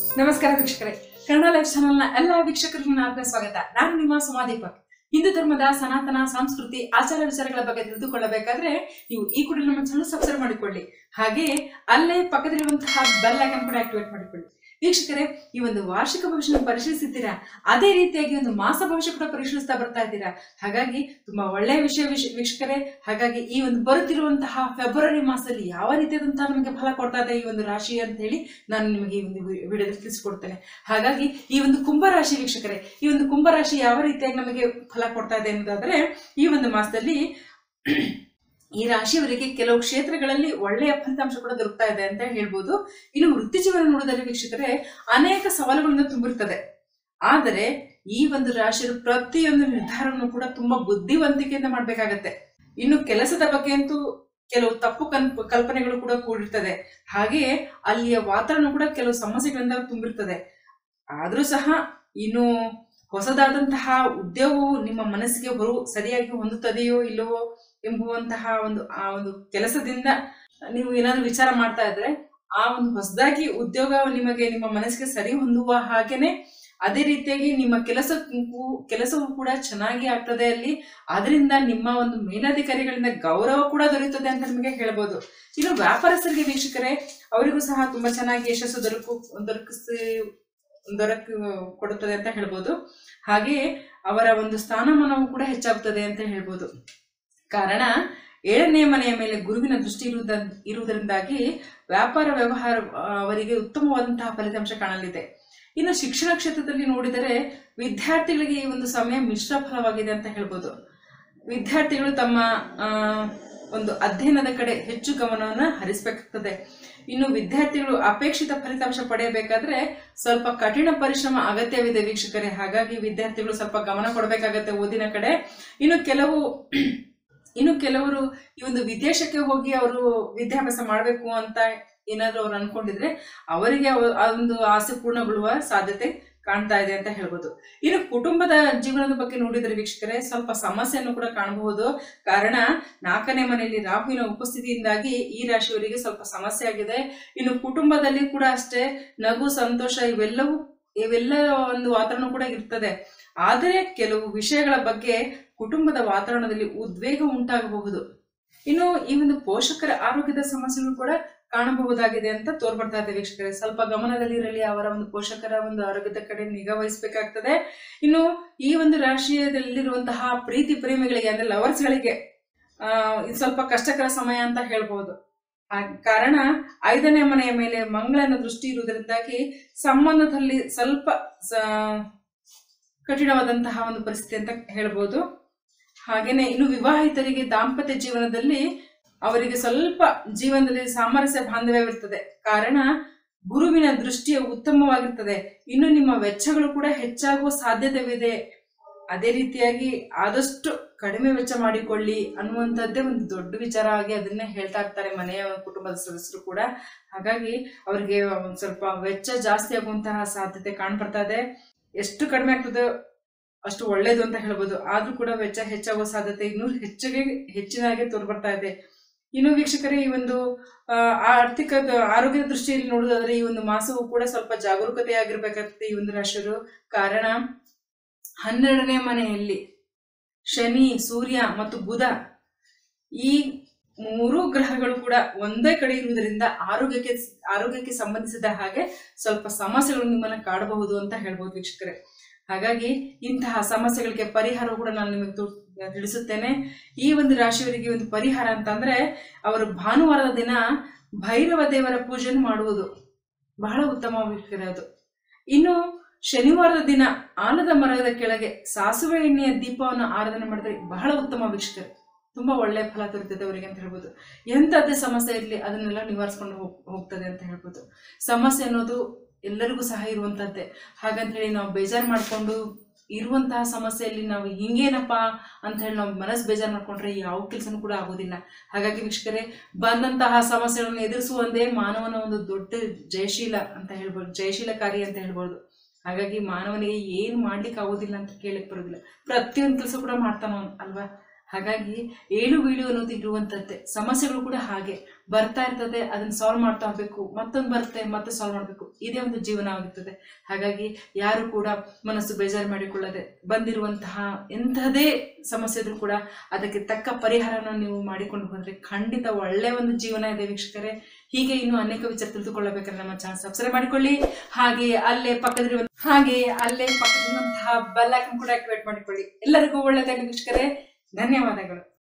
ನಮಸ್ಕಾರ ವೀಕ್ಷಕರೇ ಕನ್ನಡ ಲೈಫ್ ಚಾನೆಲ್ನ ಎಲ್ಲ ವೀಕ್ಷಕರಿಗೂ ನನ್ನ ಸ್ವಾಗತ ನಾನು ನಿಮ್ಮ ಸುಮಾದೀಪಕ್ ಹಿಂದೂ ಧರ್ಮದ ಸನಾತನ ಸಂಸ್ಕೃತಿ ಆಚಾರ ವಿಚಾರಗಳ ಬಗ್ಗೆ ತಿಳಿದುಕೊಳ್ಳಬೇಕಾದ್ರೆ ನೀವು ಈ ಕೂಡ ನಮ್ಮ ಚಾನಲ್ ಸಬ್ಸ್ಕ್ರೈಬ್ ಮಾಡಿಕೊಳ್ಳಿ ಹಾಗೆ ಅಲ್ಲೇ ಪಕ್ಕದಲ್ಲಿರುವಂತಹ ಬೆಲ್ ಐಕನ್ ಕೂಡ ಆಕ್ಟಿವೇಟ್ ಮಾಡಿಕೊಳ್ಳಿ ವೀಕ್ಷಕರೇ ಈ ಒಂದು ವಾರ್ಷಿಕ ಭವಿಷ್ಯ ಪರಿಶೀಲಿಸಿದ್ದೀರಾ ಅದೇ ರೀತಿಯಾಗಿ ಒಂದು ಮಾಸ ಭವಿಷ್ಯ ಕೂಡ ಪರಿಶೀಲಿಸ್ತಾ ಬರ್ತಾ ಇದ್ದೀರಾ ಹಾಗಾಗಿ ತುಂಬಾ ಒಳ್ಳೆಯ ವಿಷಯ ವಿಷ- ವೀಕ್ಷಕರೇ ಹಾಗಾಗಿ ಈ ಒಂದು ಬರುತ್ತಿರುವಂತಹ ಫೆಬ್ರವರಿ ಮಾಸದಲ್ಲಿ ಯಾವ ರೀತಿಯಾದಂತಹ ನಮಗೆ ಫಲ ಕೊಡ್ತಾ ಇದೆ ಈ ಒಂದು ರಾಶಿ ಅಂತ ಹೇಳಿ ನಾನು ನಿಮಗೆ ಈ ಒಂದು ವಿಡಿಯೋದಲ್ಲಿ ತಿಳಿಸ್ಕೊಡ್ತೇನೆ ಹಾಗಾಗಿ ಈ ಒಂದು ಕುಂಭರಾಶಿ ವೀಕ್ಷಕರೇ ಈ ಒಂದು ಕುಂಭರಾಶಿ ಯಾವ ರೀತಿಯಾಗಿ ನಮಗೆ ಫಲ ಕೊಡ್ತಾ ಇದೆ ಅನ್ನೋದಾದ್ರೆ ಈ ಒಂದು ಮಾಸದಲ್ಲಿ ಈ ರಾಶಿಯವರಿಗೆ ಕೆಲವು ಕ್ಷೇತ್ರಗಳಲ್ಲಿ ಒಳ್ಳೆಯ ಫಲಿತಾಂಶ ಕೂಡ ದೊರಕ್ತಾ ಇದೆ ಅಂತ ಹೇಳ್ಬೋದು ಇನ್ನು ವೃತ್ತಿ ಜೀವನ ನೋಡಿದರೆ ವೀಕ್ಷಕರೇ ಅನೇಕ ಸವಾಲುಗಳಿಂದ ತುಂಬಿರ್ತದೆ ಆದರೆ ಈ ಒಂದು ರಾಶಿಯರು ಪ್ರತಿಯೊಂದು ನಿರ್ಧಾರವನ್ನು ಕೂಡ ತುಂಬಾ ಬುದ್ಧಿವಂತಿಕೆಯಿಂದ ಮಾಡ್ಬೇಕಾಗತ್ತೆ ಇನ್ನು ಕೆಲಸದ ಬಗ್ಗೆ ಅಂತೂ ಕೆಲವು ತಪ್ಪು ಕನ್ ಕಲ್ಪನೆಗಳು ಕೂಡ ಕೂಡಿರ್ತದೆ ಹಾಗೆಯೇ ಅಲ್ಲಿಯ ವಾತಾವರಣ ಕೂಡ ಕೆಲವು ಸಮಸ್ಯೆಗಳಿಂದ ತುಂಬಿರ್ತದೆ ಆದ್ರೂ ಸಹ ಇನ್ನು ಹೊಸದಾದಂತಹ ಉದ್ಯೋಗವು ನಿಮ್ಮ ಮನಸ್ಸಿಗೆ ಬರು ಸರಿಯಾಗಿ ಹೊಂದುತ್ತದೆಯೋ ಇಲ್ಲವೋ ಎಂಬುವಂತಹ ಒಂದು ಆ ಒಂದು ಕೆಲಸದಿಂದ ನೀವು ಏನಾದ್ರು ವಿಚಾರ ಮಾಡ್ತಾ ಇದ್ರೆ ಆ ಒಂದು ಹೊಸದಾಗಿ ಉದ್ಯೋಗ ನಿಮಗೆ ನಿಮ್ಮ ಮನಸ್ಸಿಗೆ ಸರಿ ಹೊಂದುವ ಹಾಗೇನೆ ಅದೇ ರೀತಿಯಾಗಿ ನಿಮ್ಮ ಕೆಲಸಕ್ಕೂ ಕೆಲಸವೂ ಕೂಡ ಚೆನ್ನಾಗಿ ಆಗ್ತದೆ ಅಲ್ಲಿ ಅದರಿಂದ ನಿಮ್ಮ ಒಂದು ಮೇಲಧಿಕಾರಿಗಳಿಂದ ಗೌರವ ಕೂಡ ದೊರೆಯುತ್ತದೆ ಅಂತ ನಿಮಗೆ ಹೇಳ್ಬೋದು ಇನ್ನು ವ್ಯಾಪಾರಸ್ಥರಿಗೆ ವೀಕ್ಷಕರೇ ಅವರಿಗೂ ಸಹ ತುಂಬಾ ಚೆನ್ನಾಗಿ ಯಶಸ್ಸು ದೊರಕು ದೊರಕಿಸಿ ದೊರಕ ಕೊಡುತ್ತದೆ ಅಂತ ಹೇಳ್ಬೋದು ಹಾಗೆಯೇ ಅವರ ಒಂದು ಸ್ಥಾನಮಾನವು ಕೂಡ ಹೆಚ್ಚಾಗುತ್ತದೆ ಅಂತ ಹೇಳ್ಬೋದು ಕಾರಣ ಏಳನೇ ಮನೆಯ ಮೇಲೆ ಗುರುವಿನ ದೃಷ್ಟಿ ಇರುವುದ ಇರುವುದರಿಂದಾಗಿ ವ್ಯಾಪಾರ ವ್ಯವಹಾರ ಆ, ಅವರಿಗೆ ಉತ್ತಮವಾದಂತಹ ಫಲಿತಾಂಶ ಕಾಣಲಿದೆ ಇನ್ನು ಶಿಕ್ಷಣ ಕ್ಷೇತ್ರದಲ್ಲಿ ನೋಡಿದರೆ ವಿದ್ಯಾರ್ಥಿಗಳಿಗೆ ಈ ಒಂದು ಸಮಯ ಮಿಶ್ರ ಫಲವಾಗಿದೆ ಅಂತ ಹೇಳ್ಬೋದು ವಿದ್ಯಾರ್ಥಿಗಳು ತಮ್ಮ ಆ, ಒಂದು ಅಧ್ಯಯನದ ಕಡೆ ಹೆಚ್ಚು ಗಮನವನ್ನು ಹರಿಸಬೇಕಾಗ್ತದೆ ಇನ್ನು ವಿದ್ಯಾರ್ಥಿಗಳು ಅಪೇಕ್ಷಿತ ಫಲಿತಾಂಶ ಪಡೆಯಬೇಕಾದ್ರೆ ಸ್ವಲ್ಪ ಕಠಿಣ ಪರಿಶ್ರಮ ಅಗತ್ಯವಿದೆ ವೀಕ್ಷಕರೇ ಹಾಗಾಗಿ ವಿದ್ಯಾರ್ಥಿಗಳು ಸ್ವಲ್ಪ ಗಮನ ಕೊಡಬೇಕಾಗತ್ತೆ ಓದಿನ ಕಡೆ ಇನ್ನು ಕೆಲವು ಇನ್ನು ಕೆಲವರು ಈ ಒಂದು ವಿದೇಶಕ್ಕೆ ಹೋಗಿ ಅವರು ವಿದ್ಯಾಭ್ಯಾಸ ಮಾಡಬೇಕು ಅಂತ ಏನಾದ್ರು ಅವ್ರು ಅನ್ಕೊಂಡಿದ್ರೆ ಅವರಿಗೆ ಅವ- ಆ ಒಂದು ಆಸೆ ಪೂರ್ಣಗೊಳ್ಳುವ ಸಾಧ್ಯತೆ ಕಾಣ್ತಾ ಇದೆ ಅಂತ ಹೇಳ್ಬೋದು ಇನ್ನು ಕುಟುಂಬದ ಜೀವನದ ಬಗ್ಗೆ ನೋಡಿದ್ರೆ ವೀಕ್ಷಕರೇ ಸ್ವಲ್ಪ ಸಮಸ್ಯೆಯನ್ನು ಕೂಡ ಕಾಣಬಹುದು ಕಾರಣ ನಾಲ್ಕನೇ ಮನೆಯಲ್ಲಿ ರಾಹುವಿನ ಉಪಸ್ಥಿತಿಯಿಂದಾಗಿ ಈ ರಾಶಿಯವರಿಗೆ ಸ್ವಲ್ಪ ಸಮಸ್ಯೆ ಆಗಿದೆ ಇನ್ನು ಕುಟುಂಬದಲ್ಲಿ ಕೂಡ ಅಷ್ಟೇ ನಗು ಸಂತೋಷ ಇವೆಲ್ಲವೂ ಇವೆಲ್ಲ ಒಂದು ವಾತಾವರಣ ಕೂಡ ಇರ್ತದೆ ಆದರೆ ಕೆಲವು ವಿಷಯಗಳ ಬಗ್ಗೆ ಕುಟುಂಬದ ವಾತಾವರಣದಲ್ಲಿ ಉದ್ವೇಗ ಉಂಟಾಗಬಹುದು ಇನ್ನು ಈ ಒಂದು ಪೋಷಕರ ಆರೋಗ್ಯದ ಸಮಸ್ಯೆಗಳು ಕೂಡ ಕಾಣಬಹುದಾಗಿದೆ ಅಂತ ತೋರ್ಬರ್ತಾ ಇದೆ ವೀಕ್ಷಕರೇ ಸ್ವಲ್ಪ ಗಮನದಲ್ಲಿರಲಿ ಅವರ ಒಂದು ಪೋಷಕರ ಒಂದು ಆರೋಗ್ಯದ ಕಡೆ ನಿಗಾ ವಹಿಸಬೇಕಾಗ್ತದೆ ಇನ್ನು ಈ ಒಂದು ರಾಶಿಯದಲ್ಲಿರುವಂತಹ ಪ್ರೀತಿ ಪ್ರೇಮಿಗಳಿಗೆ ಅಂದ್ರೆ ಲವರ್ಸ್ಗಳಿಗೆ ಆ ಇದು ಸ್ವಲ್ಪ ಕಷ್ಟಕರ ಸಮಯ ಅಂತ ಹೇಳ್ಬೋದು ಆ ಕಾರಣ ಐದನೇ ಮನೆಯ ಮೇಲೆ ಮಂಗಳನ ದೃಷ್ಟಿ ಇರುವುದರಿಂದಾಗಿ ಸಂಬಂಧದಲ್ಲಿ ಸ್ವಲ್ಪ ಸ- ಕಠಿಣವಾದಂತಹ ಒಂದು ಪರಿಸ್ಥಿತಿ ಅಂತ ಹೇಳ್ಬೋದು ಹಾಗೇನೆ ಇನ್ನು ವಿವಾಹಿತರಿಗೆ ದಾಂಪತ್ಯ ಜೀವನದಲ್ಲಿ ಅವರಿಗೆ ಸ್ವಲ್ಪ ಜೀವನದಲ್ಲಿ ಸಾಮರಸ್ಯ ಬಾಂಧವ್ಯವಿರ್ತದೆ ಕಾರಣ ಗುರುವಿನ ದೃಷ್ಟಿಯ ಉತ್ತಮವಾಗಿರ್ತದೆ ಇನ್ನು ನಿಮ್ಮ ವೆಚ್ಚಗಳು ಕೂಡ ಹೆಚ್ಚಾಗುವ ಸಾಧ್ಯತೆವಿದೆ ಅದೇ ರೀತಿಯಾಗಿ ಆದಷ್ಟು ಕಡಿಮೆ ವೆಚ್ಚ ಮಾಡಿಕೊಳ್ಳಿ ಅನ್ನುವಂಥದ್ದೇ ಒಂದು ದೊಡ್ಡ ವಿಚಾರ ಆಗಿ ಅದನ್ನೇ ಹೇಳ್ತಾ ಇರ್ತಾರೆ ಮನೆಯ ಕುಟುಂಬದ ಸದಸ್ಯರು ಕೂಡ ಹಾಗಾಗಿ ಅವರಿಗೆ ಒಂದ್ ಸ್ವಲ್ಪ ವೆಚ್ಚ ಜಾಸ್ತಿ ಆಗುವಂತಹ ಸಾಧ್ಯತೆ ಕಾಣ್ಬರ್ತಾ ಇದೆ ಎಷ್ಟು ಕಡಿಮೆ ಆಗ್ತದೋ ಅಷ್ಟು ಒಳ್ಳೇದು ಅಂತ ಹೇಳ್ಬೋದು ಆದ್ರೂ ಕೂಡ ವೆಚ್ಚ ಹೆಚ್ಚಾಗುವ ಸಾಧ್ಯತೆ ಇನ್ನೂ ಹೆಚ್ಚಿಗೆ ಹೆಚ್ಚಿನಾಗೆ ತೋರ್ಬರ್ತಾ ಇದೆ ಇನ್ನು ವೀಕ್ಷಕರೇ ಈ ಒಂದು ಆ, ಆರ್ಥಿಕ ಆರೋಗ್ಯದ ದೃಷ್ಟಿಯಲ್ಲಿ ನೋಡೋದಾದ್ರೆ ಈ ಒಂದು ಮಾಸವು ಕೂಡ ಸ್ವಲ್ಪ ಜಾಗರೂಕತೆಯಾಗಿರ್ಬೇಕಾಗ್ತದೆ ಈ ಒಂದು ರಾಶಿಯರು ಕಾರಣ ಹನ್ನೆರಡನೇ ಮನೆಯಲ್ಲಿ ಶನಿ ಸೂರ್ಯ ಮತ್ತು ಬುಧ ಈ ಮೂರು ಗ್ರಹಗಳು ಕೂಡ ಒಂದೇ ಕಡೆ ಇರುವುದರಿಂದ ಆರೋಗ್ಯಕ್ಕೆ ಆರೋಗ್ಯಕ್ಕೆ ಸಂಬಂಧಿಸಿದ ಹಾಗೆ ಸ್ವಲ್ಪ ಸಮಸ್ಯೆಗಳು ನಿಮ್ಮನ್ನ ಕಾಡಬಹುದು ಅಂತ ಹೇಳ್ಬೋದು ವೀಕ್ಷಕರೇ ಹಾಗಾಗಿ ಇಂತಹ ಸಮಸ್ಯೆಗಳಿಗೆ ಪರಿಹಾರ ಕೂಡ ನಾನು ನಿಮಗೆ ತು- ತಿಳಿಸುತ್ತೇನೆ ಈ ಒಂದು ರಾಶಿಯವರಿಗೆ ಒಂದು ಪರಿಹಾರ ಅಂತಂದ್ರೆ ಅವರು ಭಾನುವಾರದ ದಿನ ಭೈರವ ದೇವರ ಪೂಜೆಯನ್ನು ಮಾಡುವುದು ಬಹಳ ಉತ್ತಮ ವೀಕ್ಷಕರೇ ಅದು ಇನ್ನು ಶನಿವಾರದ ದಿನ ಆಲದ ಮರದ ಕೆಳಗೆ ಸಾಸುವೆ ಎಣ್ಣೆಯ ದೀಪವನ್ನು ಆರಾಧನೆ ಮಾಡಿದ್ರೆ ಬಹಳ ಉತ್ತಮ ವೀಕ್ಷಕರೇ ತುಂಬಾ ಒಳ್ಳೆಯ ಫಲ ದೊರೆತದೆ ಅವರಿಗೆ ಅಂತ ಹೇಳ್ಬೋದು ಎಂಥದ್ದೇ ಸಮಸ್ಯೆ ಇರಲಿ ಅದನ್ನೆಲ್ಲ ನಿವಾರಿಸ್ಕೊಂಡು ಹೋಗ್ ಹೋಗ್ತದೆ ಅಂತ ಹೇಳ್ಬೋದು ಸಮಸ್ಯೆ ಅನ್ನೋದು ಎಲ್ಲರಿಗೂ ಸಹ ಇರುವಂತದ್ದೇ ಹಾಗಂತ ಹೇಳಿ ನಾವು ಬೇಜಾರು ಮಾಡ್ಕೊಂಡು ಇರುವಂತಹ ಸಮಸ್ಯೆಯಲ್ಲಿ ನಾವು ಹಿಂಗೇನಪ್ಪ ಅಂತ ಹೇಳಿ ನಾವು ಮನಸ್ಸು ಬೇಜಾರು ಮಾಡ್ಕೊಂಡ್ರೆ ಯಾವ ಕೆಲಸನೂ ಕೂಡ ಆಗೋದಿಲ್ಲ ಹಾಗಾಗಿ ವೀಕ್ಷಕರೇ ಬಂದಂತಹ ಸಮಸ್ಯೆಗಳನ್ನು ಎದುರಿಸುವಂದೇ ಮಾನವನ ಒಂದು ದೊಡ್ಡ ಜಯಶೀಲ ಅಂತ ಹೇಳ್ಬೋದು ಜಯಶೀಲಕಾರಿ ಅಂತ ಹೇಳ್ಬೋದು ಹಾಗಾಗಿ ಮಾನವನಿಗೆ ಏನು ಮಾಡ್ಲಿಕ್ಕೆ ಆಗೋದಿಲ್ಲ ಅಂತ ಕೇಳಕ್ ಬರೋದಿಲ್ಲ ಪ್ರತಿಯೊಂದು ಕೆಲಸ ಕೂಡ ಮಾಡ್ತಾನ ಅವ್ನು, ಅಲ್ವಾ ಹಾಗಾಗಿ ಏಳು ಬೀಳು ಅನ್ನೋದು ಇರುವಂತದ್ದೇ ಸಮಸ್ಯೆಗಳು ಕೂಡ ಹಾಗೆ ಬರ್ತಾ ಇರ್ತದೆ ಅದನ್ನ ಸಾಲ್ವ್ ಮಾಡ್ತಾ ಹೋಗ್ಬೇಕು ಮತ್ತೊಂದು ಬರುತ್ತೆ ಮತ್ತೆ ಸಾಲ್ವ್ ಮಾಡಬೇಕು ಇದೇ ಒಂದು ಜೀವನ ಆಗುತ್ತದೆ ಹಾಗಾಗಿ ಯಾರು ಕೂಡ ಮನಸ್ಸು ಬೇಜಾರು ಮಾಡಿಕೊಳ್ಳದೆ ಬಂದಿರುವಂತಹ ಎಂಥದೇ ಸಮಸ್ಯೆ ಇದ್ರೂ ಕೂಡ ಅದಕ್ಕೆ ತಕ್ಕ ಪರಿಹಾರನ ನೀವು ಮಾಡಿಕೊಂಡು ಬಂದ್ರೆ ಖಂಡಿತ ಒಳ್ಳೆ ಒಂದು ಜೀವನ ಇದೆ ವೀಕ್ಷಕರೇ ಹೀಗೆ ಇನ್ನು ಅನೇಕ ವಿಚಾರ ತಿಳಿದುಕೊಳ್ಳಬೇಕಾದ್ರೆ ನಮ್ಮ ಚಾನಲ್ ಸಬ್ಸ್ಕ್ರೈಬ್ ಮಾಡಿಕೊಳ್ಳಿ ಹಾಗೆ ಅಲ್ಲೇ ಪಕ್ಕದಲ್ಲಿರುವ ಹಾಗೆ ಅಲ್ಲೇ ಪಕ್ಕದಲ್ಲಿರುವಂತಹ ಬೆಲ್ ಐಕನ್ ಕೂಡ ಆಕ್ಟಿವೇಟ್ ಮಾಡಿಕೊಳ್ಳಿ ಎಲ್ಲರಿಗೂ ಒಳ್ಳೆದಾಗಲಿ ವೀಕ್ಷಕರೇ ಧನ್ಯವಾದಗಳು